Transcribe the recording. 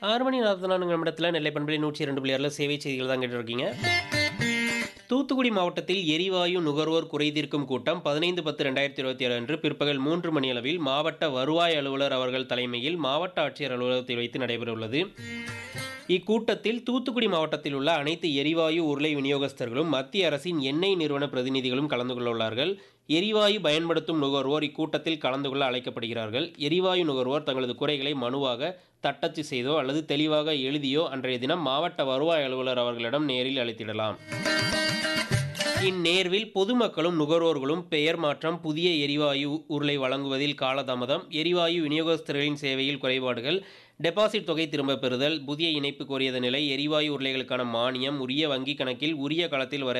ஆறு மணி நாற்பத்தி நான்கு நிமிடத்தில் நெல்லை பண்பலை நூற்றி இரண்டு புள்ளியாரில் சேவை செய்திகள் தான் கேட்டுருக்கீங்க தூத்துக்குடி மாவட்டத்தில் எரிவாயு நுகர்வோர் குறைதீர்க்கும் கூட்டம் பதினைந்து பத்து ரெண்டாயிரத்தி இருபத்தி ஏழு அன்று பிற்பகல் மூன்று மணியளவில் மாவட்ட வருவாய் அலுவலர் அவர்கள் தலைமையில் மாவட்ட ஆட்சியர் அலுவலகத்தில் வைத்து நடைபெறவுள்ளது இக்கூட்டத்தில் தூத்துக்குடி மாவட்டத்தில் உள்ள அனைத்து எரிவாயு உருளை விநியோகஸ்தர்களும் மத்திய அரசின் எண்ணெய் நிறுவன பிரதிநிதிகளும் கலந்து கொள்ள உள்ளார்கள் எரிவாயு பயன்படுத்தும் நுகர்வோர் இக்கூட்டத்தில் கலந்து கொள்ள அழைக்கப்படுகிறார்கள் எரிவாயு நுகர்வோர் தங்களது குறைகளை மனுவாக தட்டச்சு செய்தோ அல்லது தெளிவாக எழுதியோ அன்றைய தினம் மாவட்ட வருவாய் அலுவலர் அவர்களிடம் நேரில் அளித்திடலாம் இந்நேர்வில் பொதுமக்களும் நுகர்வோர்களும் பெயர் மாற்றம் புதிய எரிவாயு உருளை வழங்குவதில் காலதாமதம் எரிவாயு விநியோகஸ்தர்களின் சேவையில் குறைபாடுகள் டெபாசிட் தொகை திரும்பப் பெறுதல் புதிய இணைப்பு கோரியத நிலை எரிவாயு உருளைகளுக்கான மானியம் உரிய வங்கி கணக்கில் உரிய காலத்தில் வர